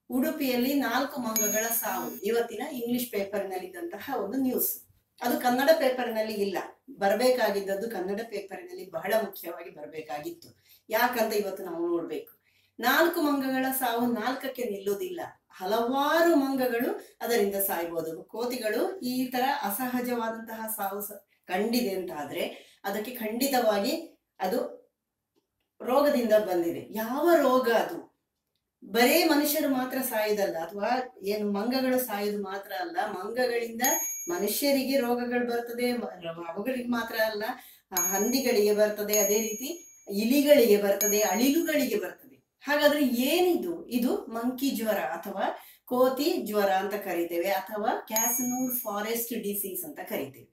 ಉಡುಪಿಯಲ್ಲಿ ನಾಲ್ಕು ಮಂಗಗಳ ಸಾವು ಇವತ್ತಿನ ಇಂಗ್ಲಿಷ್ ಪೇಪರ್ನಲ್ಲಿದ್ದಂತಹ ಒಂದು ನ್ಯೂಸ್ ಅದು ಕನ್ನಡ ಪೇಪರ್ನಲ್ಲಿ ಇಲ್ಲ ಬರಬೇಕಾಗಿದ್ದದ್ದು ಕನ್ನಡ ಪೇಪರ್ನಲ್ಲಿ ಬಹಳ ಮುಖ್ಯವಾಗಿ ಬರಬೇಕಾಗಿತ್ತು ಯಾಕಂತ ಇವತ್ತು ನಾವು ನೋಡ್ಬೇಕು ನಾಲ್ಕು ಮಂಗಗಳ ಸಾವು ನಾಲ್ಕಕ್ಕೆ ನಿಲ್ಲುವುದಿಲ್ಲ ಹಲವಾರು ಮಂಗಗಳು ಅದರಿಂದ ಸಾಯ್ಬೋದು ಕೋತಿಗಳು ಈ ತರ ಅಸಹಜವಾದಂತಹ ಸಾವು ಸ- ಕಂಡಿದೆ ಅಂತ ಆದ್ರೆ ಅದಕ್ಕೆ ಖಂಡಿತವಾಗಿ ಅದು ರೋಗದಿಂದ ಬಂದಿದೆ ಯಾವ ರೋಗ ಅದು ಬರೇ ಮನುಷ್ಯರು ಮಾತ್ರ ಸಾಯುದಲ್ಲ ಅಥವಾ ಏನು ಮಂಗಗಳು ಸಾಯುದು ಮಾತ್ರ ಅಲ್ಲ ಮಂಗಗಳಿಂದ ಮನುಷ್ಯರಿಗೆ ರೋಗಗಳು ಬರ್ತದೆ ಮ- ಅವುಗಳಿಗೆ ಮಾತ್ರ ಅಲ್ಲ ಆ ಹಂದಿಗಳಿಗೆ ಬರ್ತದೆ ಅದೇ ರೀತಿ ಇಲಿಗಳಿಗೆ ಬರ್ತದೆ ಅಳಿಲುಗಳಿಗೆ ಬರ್ತದೆ ಹಾಗಾದ್ರೆ ಏನಿದು ಇದು ಮಂಕಿ ಜ್ವರ ಅಥವಾ ಕೋತಿ ಜ್ವರ ಅಂತ ಕರಿತೇವೆ ಅಥವಾ ಕ್ಯಾಸನೂರ್ ಫಾರೆಸ್ಟ್ ಡಿಸೀಸ್ ಅಂತ ಕರಿತೇವೆ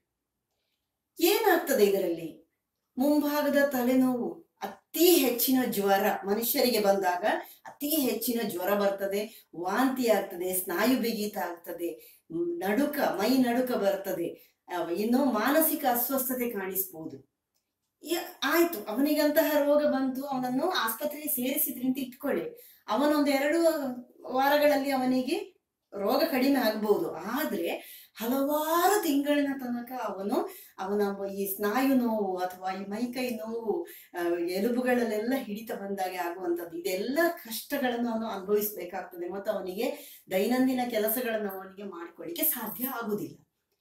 ಏನಾಗ್ತದೆ ಇದರಲ್ಲಿ ಮುಂಭಾಗದ ತಲೆನೋವು ಅತಿ ಹೆಚ್ಚಿನ ಜ್ವರ ಮನುಷ್ಯರಿಗೆ ಬಂದಾಗ ಅತಿ ಹೆಚ್ಚಿನ ಜ್ವರ ಬರ್ತದೆ ವಾಂತಿ ಆಗ್ತದೆ ಸ್ನಾಯು ಬಿಗಿತ ಆಗ್ತದೆ ಮ್, ನಡುಕ ಮೈ ನಡುಕ ಬರ್ತದೆ ಅಹ್, ಇನ್ನು ಮಾನಸಿಕ ಅಸ್ವಸ್ಥತೆ ಕಾಣಿಸ್ಬೋದು ಯ- ಆಯ್ತು ಅವನಿಗಂತಹ ರೋಗ ಬಂತು ಅವನನ್ನು ಆಸ್ಪತ್ರೆಗೆ ಸೇರಿಸಿದ್ರಿ ಅಂತ ಇಟ್ಕೊಳ್ಳಿ ಅವನೊಂದು ಎರಡು ವಾರಗಳಲ್ಲಿ ಅವನಿಗೆ ರೋಗ ಕಡಿಮೆ ಆಗ್ಬಹುದು ಆದ್ರೆ ಹಲವಾರು ತಿಂಗಳಿನ ತನಕ ಅವನು ಅವನ ಈ ಸ್ನಾಯು ನೋವು ಅಥವಾ ಈ ಮೈಕೈ ನೋವು ಆ, ಎಲುಬುಗಳಲ್ಲೆಲ್ಲ ಹಿಡಿತ ಬಂದಾಗೆ ಆಗುವಂಥದ್ದು ಇದೆಲ್ಲ ಕಷ್ಟಗಳನ್ನು ಅವನು ಅನುಭವಿಸ್ಬೇಕಾಗ್ತದೆ ಮತ್ತು ಅವನಿಗೆ ದೈನಂದಿನ ಕೆಲಸಗಳನ್ನು ಅವನಿಗೆ ಮಾಡಿಕೊಳ್ಳಿಕ್ಕೆ ಸಾಧ್ಯ ಆಗುದಿಲ್ಲ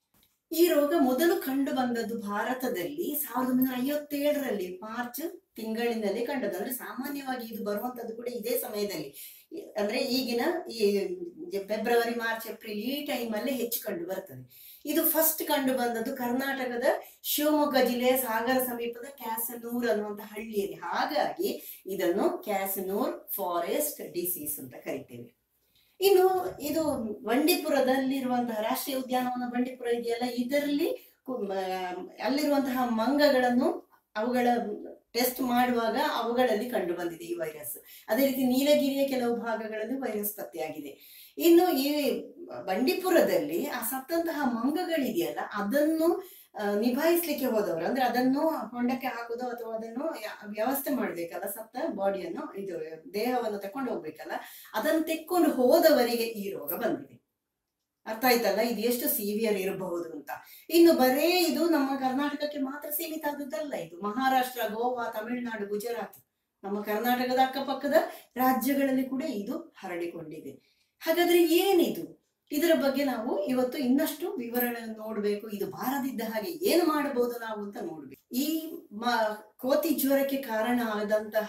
ಈ ರೋಗ ಮೊದಲು ಕಂಡು ಬಂದದ್ದು ಭಾರತದಲ್ಲಿ ಸಾವಿರದ ಒಂಬೈನೂರ ಐವತ್ತೇಳರಲ್ಲಿ ಮಾರ್ಚ್ ತಿಂಗಳಿನಲ್ಲಿ ಕಂಡದ್ದು ಅಂದ್ರೆ ಸಾಮಾನ್ಯವಾಗಿ ಇದು ಬರುವಂತದ್ದು ಕೂಡ ಇದೇ ಸಮಯದಲ್ಲಿ ಈ- ಅಂದ್ರೆ ಈಗಿನ ಈ ಫೆಬ್ರವರಿ ಮಾರ್ಚ್ ಏಪ್ರಿಲ್ ಈ ಟೈಮ್ ಅಲ್ಲೇ ಹೆಚ್ಚು ಕಂಡು ಬರ್ತದೆ ಇದು ಫಸ್ಟ್ ಕಂಡು ಬಂದದ್ದು ಕರ್ನಾಟಕದ ಶಿವಮೊಗ್ಗ ಜಿಲ್ಲೆಯ ಸಾಗರ ಸಮೀಪದ ಕ್ಯಾಸನೂರ್ ಅನ್ನುವಂತ ಹಳ್ಳಿಯಲ್ಲಿ ಹಾಗಾಗಿ ಇದನ್ನು ಕ್ಯಾಸನೂರ್ ಫಾರೆಸ್ಟ್ ಡಿಸೀಸ್ ಅಂತ ಕರಿತೇವೆ ಇನ್ನು ಇದು ಬಂಡೀಪುರದಲ್ಲಿರುವಂತಹ ರಾಷ್ಟ್ರೀಯ ಉದ್ಯಾನವನ ಬಂಡೀಪುರ ಇದೆಯಲ್ಲ ಇದರಲ್ಲಿ ಕು- ಮ- ಅಲ್ಲಿರುವಂತಹ ಮಂಗಗಳನ್ನು ಅವುಗಳ ಟೆಸ್ಟ್ ಮಾಡುವಾಗ ಅವುಗಳಲ್ಲಿ ಕಂಡು ಬಂದಿದೆ ಈ ವೈರಸ್ ಅದೇ ರೀತಿ ನೀಲಗಿರಿಯ ಕೆಲವು ಭಾಗಗಳಲ್ಲಿ ವೈರಸ್ ಪತ್ತೆಯಾಗಿದೆ ಇನ್ನು ಈ ಬಂಡೀಪುರದಲ್ಲಿ ಆ ಸತ್ತಂತಹ ಮಂಗಗಳಿದೆಯಲ್ಲ ಅದನ್ನು ಆ, ನಿಭಾಯಿಸ್ಲಿಕ್ಕೆ ಹೋದವರು ಅಂದ್ರೆ ಅದನ್ನು ಹೊಂಡಕ್ಕೆ ಹಾಕುದು ಅಥವಾ ಅದನ್ನು ಯ- ವ್ಯವಸ್ಥೆ ಮಾಡ್ಬೇಕಲ್ಲ ಸತ್ತ ಬಾಡಿಯನ್ನು ಇದು ದೇಹವನ್ನು ತಕೊಂಡು ಹೋಗ್ಬೇಕಲ್ಲ ಅದನ್ನು ತೆಕ್ಕೊಂಡು ಹೋದವರಿಗೆ ಈ ರೋಗ ಬಂದಿದೆ ಅರ್ಥ ಆಯ್ತಲ್ಲ ಇದು ಎಷ್ಟು ಸಿವಿಯರ್ ಇರಬಹುದು ಅಂತ ಇನ್ನು ಬರೇ ಇದು ನಮ್ಮ ಕರ್ನಾಟಕಕ್ಕೆ ಮಾತ್ರ ಸೀಮಿತ ಆದದ್ದಲ್ಲ ಇದು ಮಹಾರಾಷ್ಟ್ರ ಗೋವಾ ತಮಿಳುನಾಡು ಗುಜರಾತ್ ನಮ್ಮ ಕರ್ನಾಟಕದ ಅಕ್ಕಪಕ್ಕದ ರಾಜ್ಯಗಳಲ್ಲಿ ಕೂಡ ಇದು ಹರಡಿಕೊಂಡಿದೆ ಹಾಗಾದ್ರೆ ಏನಿದು ಇದರ ಬಗ್ಗೆ ನಾವು ಇವತ್ತು ಇನ್ನಷ್ಟು ವಿವರಣೆ ನೋಡ್ಬೇಕು ಇದು ಬಾರದಿದ್ದ ಹಾಗೆ ಏನು ಮಾಡಬಹುದು ನಾವು ಅಂತ ನೋಡ್ಬೇಕು ಈ ಮ ಕೋತಿ ಜ್ವರಕ್ಕೆ ಕಾರಣ ಆದಂತಹ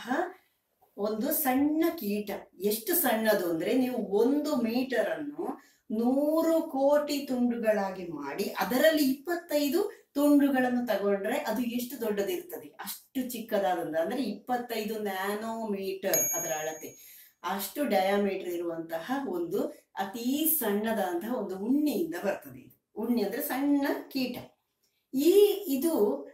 ಒಂದು ಸಣ್ಣ ಕೀಟ ಎಷ್ಟು ಸಣ್ಣದು ಅಂದ್ರೆ ನೀವು ಒಂದು ಮೀಟರ್ ಅನ್ನು ನೂರು ಕೋಟಿ ತುಂಡುಗಳಾಗಿ ಮಾಡಿ ಅದರಲ್ಲಿ ಇಪ್ಪತ್ತೈದು ತುಂಡುಗಳನ್ನು ತಗೊಂಡ್ರೆ ಅದು ಎಷ್ಟು ದೊಡ್ಡದಿರ್ತದೆ ಅಷ್ಟು ಚಿಕ್ಕದಾದಂತ ಅಂದ್ರೆ ಇಪ್ಪತ್ತೈದು ನ್ಯಾನೋ ಮೀಟರ್ ಅದರ ಅಳತೆ ಅಷ್ಟು ಡಯಾಮೀಟರ್ ಇರುವಂತಹ ಒಂದು ಅತಿ ಸಣ್ಣದಾದಂತಹ ಒಂದು ಉಣ್ಣಿಯಿಂದ ಬರ್ತದೆ ಇದು ಉಣ್ಣಿ ಅಂದ್ರೆ ಸಣ್ಣ ಕೀಟ ಈ ಇದು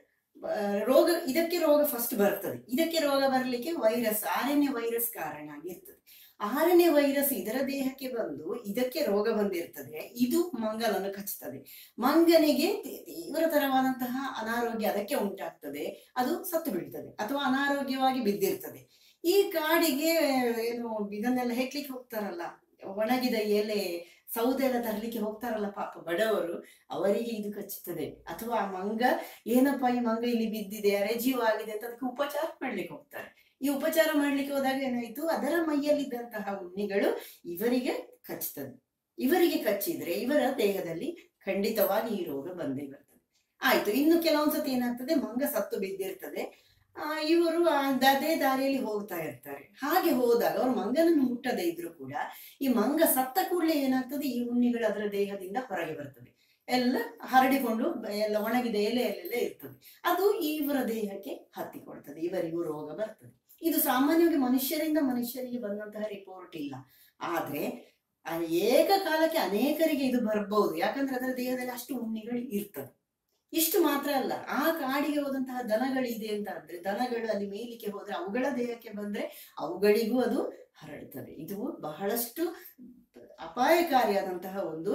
ಆ, ರೋಗ ಇದಕ್ಕೆ ರೋಗ ಫಸ್ಟ್ ಬರ್ತದೆ ಇದಕ್ಕೆ ರೋಗ ಬರಲಿಕ್ಕೆ ವೈರಸ್ ಆರನೇ ವೈರಸ್ ಕಾರಣ ಆಗಿರ್ತದೆ ಆರನೇ ವೈರಸ್ ಇದರ ದೇಹಕ್ಕೆ ಬಂದು ಇದಕ್ಕೆ ರೋಗ ಬಂದಿರ್ತದೆ ಇದು ಮಂಗನನ್ನು ಕಚ್ಚುತ್ತದೆ ಮಂಗನಿಗೆ ತಿ- ತೀವ್ರತರವಾದಂತಹ ಅನಾರೋಗ್ಯ ಅದಕ್ಕೆ ಉಂಟಾಗ್ತದೆ ಅದು ಸತ್ತು ಬೀಳ್ತದೆ ಅಥವಾ ಅನಾರೋಗ್ಯವಾಗಿ ಬಿದ್ದಿರ್ತದೆ ಈ ಕಾಡಿಗೆ ಏನು ಇದನ್ನೆಲ್ಲ ಹೆಕ್ಲಿಕ್ಕೆ ಹೋಗ್ತಾರಲ್ಲ ಒಣಗಿದ ಎಲೆ ಸೌದೆ ಎಲ್ಲ ತರಲಿಕ್ಕೆ ಹೋಗ್ತಾರಲ್ಲ ಪಾಪ ಬಡವರು ಅವರಿಗೆ ಇದು ಕಚ್ಚುತ್ತದೆ ಅಥವಾ ಆ ಮಂಗ ಏನಪ್ಪ ಈ ಮಂಗ ಇಲ್ಲಿ ಬಿದ್ದಿದೆ ಅರೆಜೀವ ಆಗಿದೆ ಅಂತ ಅದಕ್ಕೆ ಉಪಚಾರ ಮಾಡ್ಲಿಕ್ಕೆ ಹೋಗ್ತಾರೆ ಈ ಉಪಚಾರ ಮಾಡ್ಲಿಕ್ಕೆ ಹೋದಾಗ ಏನಾಯ್ತು ಅದರ ಮೈಯಲ್ಲಿದ್ದಂತಹ ಉಣ್ಣಿಗಳು ಇವರಿಗೆ ಕಚ್ಚುತ್ತದೆ ಇವರಿಗೆ ಕಚ್ಚಿದ್ರೆ ಇವರ ದೇಹದಲ್ಲಿ ಖಂಡಿತವಾಗಿ ಈ ರೋಗ ಬಂದೇ ಬರ್ತದೆ ಆಯ್ತು ಇನ್ನು ಕೆಲವೊಂದ್ಸತಿ ಏನಾಗ್ತದೆ ಮಂಗ ಸತ್ತು ಬಿದ್ದಿರ್ತದೆ ಆ, ಇವರು ಆ ಅದೇ ದಾರಿಯಲ್ಲಿ ಹೋಗ್ತಾ ಇರ್ತಾರೆ ಹಾಗೆ ಹೋದಾಗ ಅವ್ರು ಮಂಗನನ್ನು ಮುಟ್ಟದೇ ಇದ್ರು ಕೂಡ ಈ ಮಂಗ ಸತ್ತ ಕೂಡಲೇ ಏನಾಗ್ತದೆ ಈ ಉಣ್ಣಿಗಳು ಅದರ ದೇಹದಿಂದ ಹೊರಗೆ ಬರ್ತದೆ ಎಲ್ಲ ಹರಡಿಕೊಂಡು ಬ- ಎಲ್ಲ ಒಣಗಿದ ಎಲೆಯಲ್ಲೆಲ್ಲ ಇರ್ತದೆ ಅದು ಇವರ ದೇಹಕ್ಕೆ ಹತ್ತಿಕೊಳ್ತದೆ ಇವರಿಗೂ ರೋಗ ಬರ್ತದೆ ಇದು ಸಾಮಾನ್ಯವಾಗಿ ಮನುಷ್ಯರಿಂದ ಮನುಷ್ಯರಿಗೆ ಬಂದಂತಹ ರಿಪೋರ್ಟ್ ಇಲ್ಲ ಆದ್ರೆ ಆ ಏಕಕಾಲಕ್ಕೆ ಅನೇಕರಿಗೆ ಇದು ಬರ್ಬಹುದು ಯಾಕಂದ್ರೆ ಅದರ ದೇಹದಲ್ಲಿ ಅಷ್ಟು ಉಣ್ಣಿಗಳು ಇರ್ತದೆ ಇಷ್ಟು ಮಾತ್ರ ಅಲ್ಲ ಆ ಕಾಡಿಗೆ ಹೋದಂತಹ ದನಗಳಿದೆ ಅಂತ ಅಂದ್ರೆ ದನಗಳು ಅಲ್ಲಿ ಮೇಯ್ಲಿಕ್ಕೆ ಹೋದ್ರೆ ಅವುಗಳ ದೇಹಕ್ಕೆ ಬಂದ್ರೆ ಅವುಗಳಿಗೂ ಅದು ಹರಡ್ತದೆ ಇದು ಬಹಳಷ್ಟು ಅಪಾಯಕಾರಿಯಾದಂತಹ ಒಂದು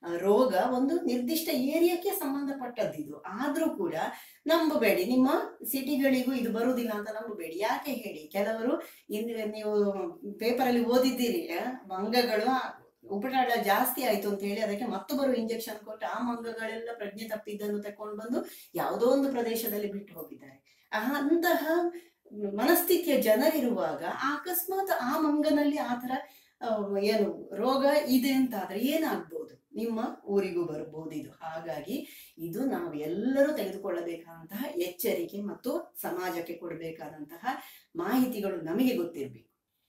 ಆ, ರೋಗ ಒಂದು ನಿರ್ದಿಷ್ಟ ಏರಿಯಾಕ್ಕೆ ಸಂಬಂಧಪಟ್ಟದ್ದು ಇದು ಆದ್ರೂ ಕೂಡ ನಂಬಬೇಡಿ ನಿಮ್ಮ ಸಿಟಿಗಳಿಗೂ ಇದು ಬರುವುದಿಲ್ಲ ಅಂತ ನಂಬಬೇಡಿ ಯಾಕೆ ಹೇಳಿ ಕೆಲವರು ಇನ್ನು ನೀವು ಪೇಪರ್ ಅಲ್ಲಿ ಓದಿದ್ದೀರಿ ಆ, ಮಂಗಗಳು ಆ, ಉಪಟಾಳ ಜಾಸ್ತಿ ಆಯ್ತು ಅಂತ ಹೇಳಿ ಅದಕ್ಕೆ ಮತ್ತೊಬ್ಬರು ಇಂಜೆಕ್ಷನ್ ಕೊಟ್ಟು ಆ ಮಂಗಗಳೆಲ್ಲ ಪ್ರಜ್ಞೆ ತಪ್ಪಿದ್ದನ್ನು ತಕೊಂಡು ಬಂದು ಯಾವುದೋ ಒಂದು ಪ್ರದೇಶದಲ್ಲಿ ಬಿಟ್ಟು ಹೋಗಿದ್ದಾರೆ ಆ, ಅಂತಹ ಮನಸ್ಥಿತಿಯ ಜನರಿರುವಾಗ ಅಕಸ್ಮಾತ್ ಆ ಮಂಗನಲ್ಲಿ ಆ ತರ ಆ, ಏನು ರೋಗ ಇದೆ ಅಂತ ಆದ್ರೆ ಏನಾಗ್ಬೋದು ನಿಮ್ಮ ಊರಿಗೂ ಬರ್ಬೋದು ಇದು ಹಾಗಾಗಿ ಇದು ನಾವು ಎಲ್ಲರೂ ತೆಗೆದುಕೊಳ್ಳಬೇಕಾದಂತಹ ಎಚ್ಚರಿಕೆ ಮತ್ತು ಸಮಾಜಕ್ಕೆ ಕೊಡಬೇಕಾದಂತಹ ಮಾಹಿತಿಗಳು ನಮಗೆ ಗೊತ್ತಿರಬೇಕು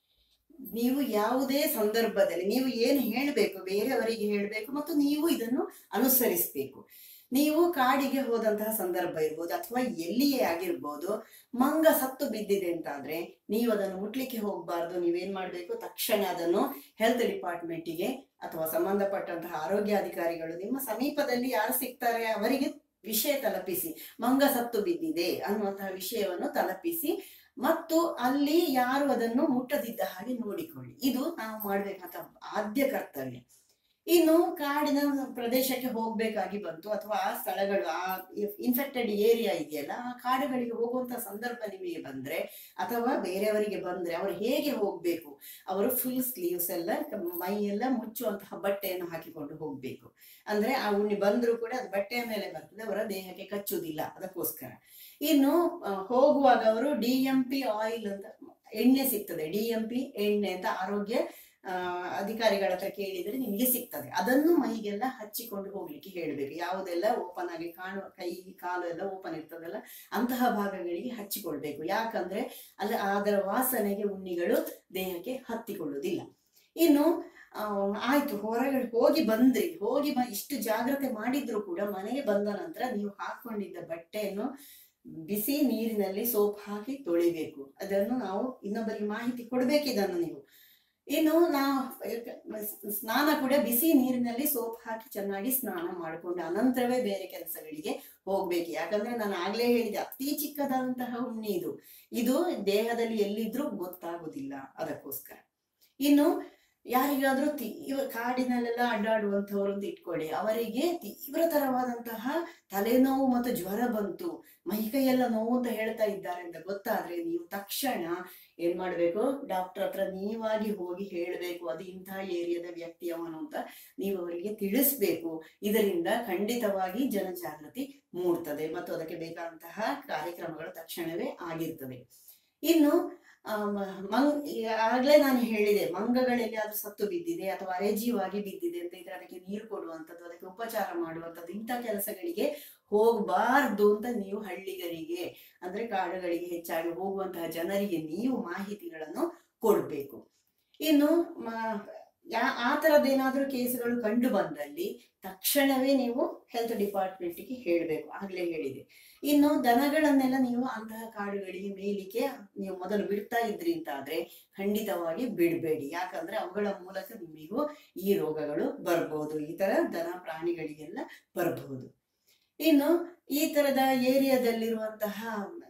ನೀವು ಯಾವುದೇ ಸಂದರ್ಭದಲ್ಲಿ ನೀವು ಏನು ಹೇಳಬೇಕು ಬೇರೆಯವರಿಗೆ ಹೇಳಬೇಕು ಮತ್ತು ನೀವು ಇದನ್ನು ಅನುಸರಿಸಬೇಕು ನೀವು ಕಾಡಿಗೆ ಹೋದಂತಹ ಸಂದರ್ಭ ಇರ್ಬೋದು ಅಥವಾ ಎಲ್ಲಿಯೇ ಆಗಿರ್ಬೋದು ಮಂಗ ಸತ್ತು ಬಿದ್ದಿದೆ ಅಂತಾದ್ರೆ ನೀವು ಅದನ್ನು ಮುಟ್ಲಿಕ್ಕೆ ಹೋಗಬಾರ್ದು ನೀವೇನ್ ಮಾಡ್ಬೇಕು ತಕ್ಷಣ ಅದನ್ನು ಹೆಲ್ತ್ ಡಿಪಾರ್ಟ್ಮೆಂಟಿಗೆ ಅಥವಾ ಸಂಬಂಧಪಟ್ಟಂತಹ ಆರೋಗ್ಯಾಧಿಕಾರಿಗಳು ನಿಮ್ಮ ಸಮೀಪದಲ್ಲಿ ಯಾರು ಸಿಗ್ತಾರೆ ಅವರಿಗೆ ವಿಷಯ ತಲುಪಿಸಿ ಮಂಗ ಸತ್ತು ಬಿದ್ದಿದೆ ಅನ್ನುವಂತಹ ವಿಷಯವನ್ನು ತಲುಪಿಸಿ ಮತ್ತು ಅಲ್ಲಿ ಯಾರು ಅದನ್ನು ಮುಟ್ಟದಿದ್ದ ಹಾಗೆ ನೋಡಿಕೊಳ್ಳಿ ಇದು ನಾವು ಮಾಡ್ಬೇಕಂತ ಆದ್ಯ ಕರ್ತವ್ಯ ಇನ್ನು ಕಾಡಿನ ಪ್ರದೇಶಕ್ಕೆ ಹೋಗ್ಬೇಕಾಗಿ ಬಂತು ಅಥವಾ ಆ ಸ್ಥಳಗಳು ಆ ಇನ್ಫೆಕ್ಟೆಡ್ ಏರಿಯಾ ಇದೆಯಲ್ಲ ಆ ಕಾಡುಗಳಿಗೆ ಹೋಗುವಂತ ಸಂದರ್ಭ ನಿಮಗೆ ಬಂದ್ರೆ ಅಥವಾ ಬೇರೆಯವರಿಗೆ ಬಂದ್ರೆ ಅವರು ಹೇಗೆ ಹೋಗ್ಬೇಕು ಅವರು ಫುಲ್ ಸ್ಲೀವ್ಸ್ ಎಲ್ಲ ಮೈ ಎಲ್ಲ ಮುಚ್ಚುವಂತಹ ಬಟ್ಟೆಯನ್ನು ಹಾಕಿಕೊಂಡು ಹೋಗ್ಬೇಕು ಅಂದ್ರೆ ಆ ಉಣ್ಣಿ ಬಂದ್ರು ಕೂಡ ಅದು ಬಟ್ಟೆಯ ಮೇಲೆ ಬರ್ತದೆ ಅವರ ದೇಹಕ್ಕೆ ಕಚ್ಚುವುದಿಲ್ಲ ಅದಕ್ಕೋಸ್ಕರ ಇನ್ನು ಆ, ಹೋಗುವಾಗ ಅವರು ಡಿ ಎಂ ಪಿ ಆಯಿಲ್ ಅಂತ ಎಣ್ಣೆ ಸಿಗ್ತದೆ ಡಿ ಎಂ ಪಿ ಎಣ್ಣೆ ಅಂತ ಆರೋಗ್ಯ ಆ, ಅಧಿಕಾರಿಗಳ ಹತ್ರ ಕೇಳಿದ್ರೆ ನಿಮಗೆ ಸಿಗ್ತದೆ ಅದನ್ನು ಮೈಗೆಲ್ಲ ಹಚ್ಚಿಕೊಂಡು ಹೋಗ್ಲಿಕ್ಕೆ ಹೇಳ್ಬೇಕು ಯಾವುದೆಲ್ಲ ಓಪನ್ ಆಗಿ ಕಾಣುವ ಕೈ ಕಾಲು ಎಲ್ಲ ಓಪನ್ ಇರ್ತದಲ್ಲ ಅಂತಹ ಭಾಗಗಳಿಗೆ ಹಚ್ಚಿಕೊಳ್ಬೇಕು ಯಾಕಂದ್ರೆ ಅಲ್ಲ ಅದರ ವಾಸನೆಗೆ ಉಣ್ಣಿಗಳು ದೇಹಕ್ಕೆ ಹತ್ತಿಕೊಳ್ಳುವುದಿಲ್ಲ ಇನ್ನು ಆ, ಆಯ್ತು ಹೊರಗಡೆ ಹೋಗಿ ಬಂದ್ರಿ ಹೋಗಿ ಬ ಇಷ್ಟು ಜಾಗ್ರತೆ ಮಾಡಿದ್ರು ಕೂಡ ಮನೆಗೆ ಬಂದ ನಂತರ ನೀವು ಹಾಕೊಂಡಿದ್ದ ಬಟ್ಟೆಯನ್ನು ಬಿಸಿ ನೀರಿನಲ್ಲಿ ಸೋಪ್ ಹಾಕಿ ತೊಳಿಬೇಕು ಅದನ್ನು ನಾವು ಇನ್ನೊಬ್ಬರಿಗೆ ಮಾಹಿತಿ ಕೊಡ್ಬೇಕು ಇದನ್ನು ನೀವು ಇನ್ನು ನಾವು ಸ್ನಾನ ಕೂಡ ಬಿಸಿ ನೀರಿನಲ್ಲಿ ಸೋಪ್ ಹಾಕಿ ಚೆನ್ನಾಗಿ ಸ್ನಾನ ಮಾಡಿಕೊಂಡು ಅನಂತರವೇ ಬೇರೆ ಕೆಲಸಗಳಿಗೆ ಹೋಗ್ಬೇಕು ಯಾಕಂದ್ರೆ ನಾನು ಆಗ್ಲೇ ಹೇಳಿದೆ ಅತಿ ಚಿಕ್ಕದಾದಂತಹ ಉಣ್ಣಿ ಇದು ಇದು ದೇಹದಲ್ಲಿ ಎಲ್ಲಿದ್ರೂ ಗೊತ್ತಾಗುದಿಲ್ಲ ಅದಕ್ಕೋಸ್ಕರ ಇನ್ನು ಯಾರಿಗಾದ್ರೂ ತೀವ್ರ ಕಾಡಿನಲ್ಲೆಲ್ಲ ಅಡ್ಡಾಡುವಂಥವ್ರು ಅಂತ ಇಟ್ಕೊಳ್ಳಿ ಅವರಿಗೆ ತೀವ್ರತರವಾದಂತಹ ತಲೆನೋವು ಮತ್ತು ಜ್ವರ ಬಂತು ಮೈಕೈಯೆಲ್ಲ ನೋವು ಅಂತ ಹೇಳ್ತಾ ಇದ್ದಾರೆ ಅಂತ ಗೊತ್ತಾದ್ರೆ ನೀವು ತಕ್ಷಣ ಏನ್ ಮಾಡ್ಬೇಕು ಡಾಕ್ಟರ್ ಹತ್ರ ನೀವಾಗಿ ಹೋಗಿ ಹೇಳ್ಬೇಕು ಅದು ಇಂತಹ ಏರಿಯಾದ ವ್ಯಕ್ತಿ ಅವನು ಅಂತ ನೀವು ಅವರಿಗೆ ತಿಳಿಸ್ಬೇಕು ಇದರಿಂದ ಖಂಡಿತವಾಗಿ ಜನಜಾಗೃತಿ ಮೂಡ್ತದೆ ಮತ್ತು ಅದಕ್ಕೆ ಬೇಕಾದಂತಹ ಕಾರ್ಯಕ್ರಮಗಳು ತಕ್ಷಣವೇ ಆಗಿರ್ತದೆ ಇನ್ನು ಆ, ಮ- ಮಂಗ್ ಆಗ್ಲೇ ನಾನು ಹೇಳಿದೆ ಮಂಗಗಳಲ್ಲಿ ಅದು ಸತ್ತು ಬಿದ್ದಿದೆ ಅಥವಾ ಅರೆಜೀವಾಗಿ ಬಿದ್ದಿದೆ ಅಂತ ಇದ್ರೆ ಅದಕ್ಕೆ ನೀರು ಕೊಡುವಂಥದ್ದು ಅದಕ್ಕೆ ಉಪಚಾರ ಮಾಡುವಂಥದ್ದು ಇಂಥ ಕೆಲಸಗಳಿಗೆ ಹೋಗಬಾರ್ದು ಅಂತ ನೀವು ಹಳ್ಳಿಗರಿಗೆ ಅಂದ್ರೆ ಕಾಡುಗಳಿಗೆ ಹೆಚ್ಚಾಗಿ ಹೋಗುವಂತಹ ಜನರಿಗೆ ನೀವು ಮಾಹಿತಿಗಳನ್ನು ಕೊಡ್ಬೇಕು ಇನ್ನು ಮ- ಯಾ- ಆ ತರದ್ದೇನಾದ್ರೂ ಕೇಸ್ಗಳು ಕಂಡು ಬಂದಲ್ಲಿ ತಕ್ಷಣವೇ ನೀವು ಹೆಲ್ತ್ ಡಿಪಾರ್ಟ್ಮೆಂಟ್ಗೆ ಹೇಳಬೇಕು ಆಗ್ಲೇ ಹೇಳಿದೆ ಇನ್ನು ದನಗಳನ್ನೆಲ್ಲ ನೀವು ಅಂತಹ ಕಾಡುಗಳಿಗೆ ಮೇಲಿಕ್ಕೆ ನೀವು ಮೊದಲು ಬಿಡ್ತಾ ಇದ್ರಿ ಅಂತ ಆದ್ರೆ ಖಂಡಿತವಾಗಿ ಬಿಡಬೇಡಿ ಯಾಕಂದ್ರೆ ಅವುಗಳ ಮೂಲಕ ನಿಮಗೂ ಈ ರೋಗಗಳು ಬರ್ಬೋದು ಈ ತರ ದನ ಪ್ರಾಣಿಗಳಿಗೆಲ್ಲ ಬರ್ಬೋದು ಇನ್ನು ಈ ತರದ ಏರಿಯಾದಲ್ಲಿರುವಂತಹ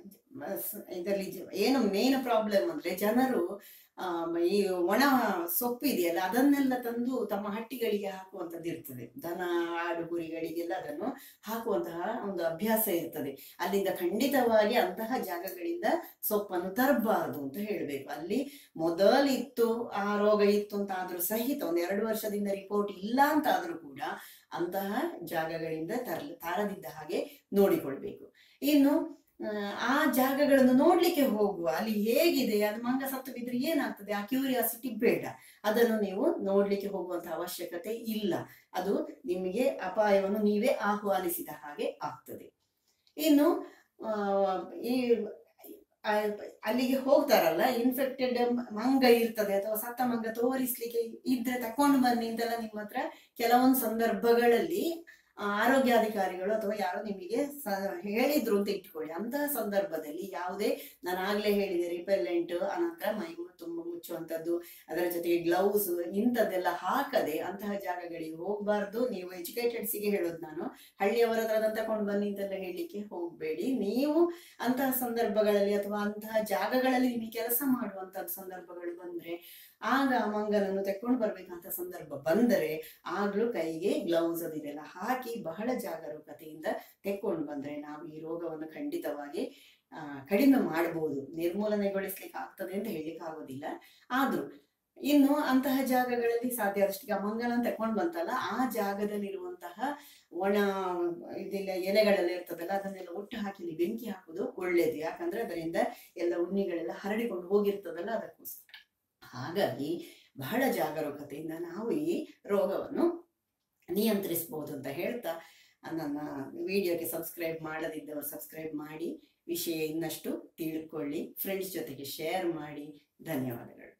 ಇದರಲ್ಲಿ ಜ- ಏನು ಮೇನ್ ಪ್ರಾಬ್ಲಮ್ ಅಂದ್ರೆ ಜನರು ಆ, ಈ ಒಣ ಸೊಪ್ಪು ಇದೆಯಲ್ಲ ಅದನ್ನೆಲ್ಲ ತಂದು ತಮ್ಮ ಹಟ್ಟಿಗಳಿಗೆ ಹಾಕುವಂಥದ್ದು ಇರ್ತದೆ ದನ ಆಡು ಕುರಿಗಳಿಗೆಲ್ಲ ಅದನ್ನು ಹಾಕುವಂತಹ ಒಂದು ಅಭ್ಯಾಸ ಇರ್ತದೆ ಅಲ್ಲಿಂದ ಖಂಡಿತವಾಗಿ ಅಂತಹ ಜಾಗಗಳಿಂದ ಸೊಪ್ಪನ್ನು ತರಬಾರದು ಅಂತ ಹೇಳ್ಬೇಕು ಅಲ್ಲಿ ಮೊದಲಿತ್ತು ಆ ರೋಗ ಇತ್ತು ಅಂತ ಆದ್ರೂ ಸಹಿತ ಒಂದು ಎರಡು ವರ್ಷದಿಂದ ರಿಪೋರ್ಟ್ ಇಲ್ಲ ಅಂತ ಆದ್ರೂ ಕೂಡ ಅಂತಹ ಜಾಗಗಳಿಂದ ತರಲಿ ತಾರದಿದ್ದ ಹಾಗೆ ನೋಡಿಕೊಳ್ಬೇಕು ಇನ್ನು ಆ, ಆ ಜಾಗಗಳನ್ನು ನೋಡ್ಲಿಕ್ಕೆ ಹೋಗುವ ಅಲ್ಲಿ ಹೇಗಿದೆ ಅದು ಮಂಗ ಸತ್ತು ಬಿದ್ರೆ ಏನಾಗ್ತದೆ ಆ ಕ್ಯೂರಿಯಾಸಿಟಿ ಬೇಡ ಅದನ್ನು ನೀವು ನೋಡ್ಲಿಕ್ಕೆ ಹೋಗುವಂತಹ ಅವಶ್ಯಕತೆ ಇಲ್ಲ ಅದು ನಿಮಗೆ ಅಪಾಯವನ್ನು ನೀವೇ ಆಹ್ವಾನಿಸಿದ ಹಾಗೆ ಆಗ್ತದೆ ಇನ್ನು ಆ, ಈ ಆ, ಅಲ್ಲಿಗೆ ಹೋಗ್ತಾರಲ್ಲ ಇನ್ಫೆಕ್ಟೆಡ್ ಮಂಗ ಇರ್ತದೆ ಅಥವಾ ಸತ್ತ ಮಂಗ ತೋರಿಸ್ಲಿಕ್ಕೆ ಇದ್ರೆ ತಕೊಂಡು ಬನ್ನಿ ಅಂತೆಲ್ಲ ನಿಮ್ಮ ಹತ್ರ ಕೆಲವೊಂದು ಸಂದರ್ಭಗಳಲ್ಲಿ ಆ, ಆರೋಗ್ಯಾಧಿಕಾರಿಗಳು ಅಥವಾ ಯಾರೋ ನಿಮಗೆ ಸ- ಹೇಳಿದ್ರು ಅಂತ ಇಟ್ಕೊಳ್ಳಿ ಅಂತಹ ಸಂದರ್ಭದಲ್ಲಿ ಯಾವುದೇ ನಾನು ಆಗ್ಲೇ ಹೇಳಿದೆ ರಿಪೆಲ್ಲೆಂಟ್ ಅನಂತರ ಮೈ ತುಂಬ ಮುಚ್ಚುವಂಥದ್ದು ಅದರ ಜೊತೆಗೆ ಗ್ಲೌಸ್ ಇಂಥದ್ದೆಲ್ಲ ಹಾಕದೆ ಅಂತಹ ಜಾಗಗಳಿಗೆ ಹೋಗ್ಬಾರ್ದು ನೀವು ಎಜುಕೇಟೆಡ್ಸಿಗೆ ಹೇಳೋದು ನಾನು ಹಳ್ಳಿಯವರ ಹತ್ರ ತಗೊಂಡು ಬನ್ನಿ ಅಂತೆಲ್ಲ ಹೇಳಲಿಕ್ಕೆ ಹೋಗಬೇಡಿ ನೀವು ಅಂತಹ ಸಂದರ್ಭಗಳಲ್ಲಿ ಅಥವಾ ಅಂತಹ ಜಾಗಗಳಲ್ಲಿ ನಿಮಗೆ ಕೆಲಸ ಮಾಡುವಂತಹ ಸಂದರ್ಭಗಳು ಬಂದ್ರೆ ಆಗ ಆ ಮಂಗನನ್ನು ತೆಕ್ಕೊಂಡು ಬರ್ಬೇಕಂತ ಸಂದರ್ಭ ಬಂದರೆ ಆಗ್ಲೂ ಕೈಗೆ ಗ್ಲೌಸ್ ಅದನ್ನೆಲ್ಲ ಹಾಕಿ ಬಹಳ ಜಾಗರೂಕತೆಯಿಂದ ತೆಕ್ಕೊಂಡು ಬಂದ್ರೆ ನಾವು ಈ ರೋಗವನ್ನು ಖಂಡಿತವಾಗಿ ಆ, ಕಡಿಮೆ ಮಾಡಬಹುದು ನಿರ್ಮೂಲನೆಗೊಳಿಸ್ಲಿಕ್ಕೆ ಆಗ್ತದೆ ಅಂತ ಹೇಳಿಕ್ಕೆ ಆಗೋದಿಲ್ಲ ಆದ್ರೂ ಇನ್ನು ಅಂತಹ ಜಾಗಗಳಲ್ಲಿ ಸಾಧ್ಯ ಆದಷ್ಟು ಆ ಮಂಗನ ತಕೊಂಡ್ ಬಂತಲ್ಲ ಆ ಜಾಗದಲ್ಲಿರುವಂತಹ ಒಣ ಇದೆಲ್ಲ ಎಲೆಗಳೆಲ್ಲ ಇರ್ತದಲ್ಲ ಅದನ್ನೆಲ್ಲ ಒಟ್ಟು ಹಾಕಿ ಇಲ್ಲಿ ಬೆಂಕಿ ಹಾಕುದು ಒಳ್ಳೇದು ಯಾಕಂದ್ರೆ ಅದರಿಂದ ಎಲ್ಲ ಉಣ್ಣಿಗಳೆಲ್ಲ ಹರಡಿಕೊಂಡು ಹೋಗಿರ್ತದಲ್ಲ ಅದಕ್ಕೋಸ್ಕರ ಹಾಗಾಗಿ ಬಹಳ ಜಾಗರೂಕತೆಯಿಂದ ನಾವು ಈ ರೋಗವನ್ನು ನಿಯಂತ್ರಿಸಬಹುದು ಅಂತ ಹೇಳ್ತಾ ನನ್ನ ವಿಡಿಯೋಗೆ ಸಬ್ಸ್ಕ್ರೈಬ್ ಮಾಡದಿದ್ದವರು ಸಬ್ಸ್ಕ್ರೈಬ್ ಮಾಡಿ ವಿಷಯ ಇನ್ನಷ್ಟು ತಿಳ್ಕೊಳ್ಳಿ ಫ್ರೆಂಡ್ಸ್ ಜೊತೆಗೆ ಶೇರ್ ಮಾಡಿ ಧನ್ಯವಾದಗಳು